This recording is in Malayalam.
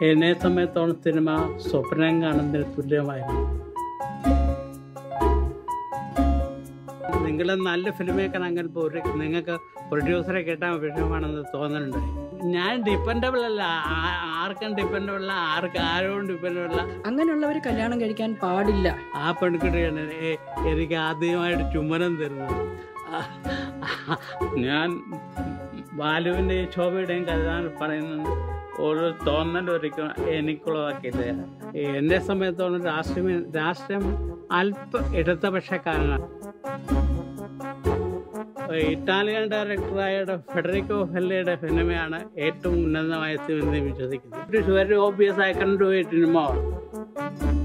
എന്നെ സമയത്തോളം സിനിമ സ്വപ്നം കാണുന്നതിന് തുല്യമായിരുന്നു നിങ്ങൾ നല്ല ഫിലിം മേക്കർ അങ്ങനെ ഒരു നിങ്ങൾക്ക് പ്രൊഡ്യൂസറെ കിട്ടാൻ വിഷയമാണെന്ന് തോന്നുന്നുണ്ട് ഞാൻ ഡിപ്പെൻഡബിൾ അല്ല ആ- ആർക്കും ഡിപ്പെൻഡബിൾ അല്ല ആർക്കും ആരോടും ഡിപ്പെൻഡബിൾ അല്ല അങ്ങനെയുള്ളവർ കല്യാണം കഴിക്കാൻ പാടില്ല ആ പെൺകുട്ടിയാണ് എ- എനിക്ക് ആദ്യമായിട്ട് ചുമനം തരുന്നത് ആ, ഞാൻ ബാലുവിൻ്റെയും ശോഭയുടെയും കഥ പറയുന്നത് ഒരു തോന്നൽ ഒരിക്കലും എനിക്കുള്ളതാക്കിയത് എൻ്റെ സമയത്തോളം രാഷ്ട്രീയം രാഷ്ട്രീയം അല്പ ഇടതുപക്ഷക്കാരനാണ് ഇറ്റാലിയൻ ഡയറക്ടറായ ഫെഡറിക്കോ ഫെല്ലയുടെ സിനിമയാണ് ഏറ്റവും ഉന്നതമായ സിനിമ എന്ന് വിശ്വസിക്കുന്നത് it is very obvious I can do it in more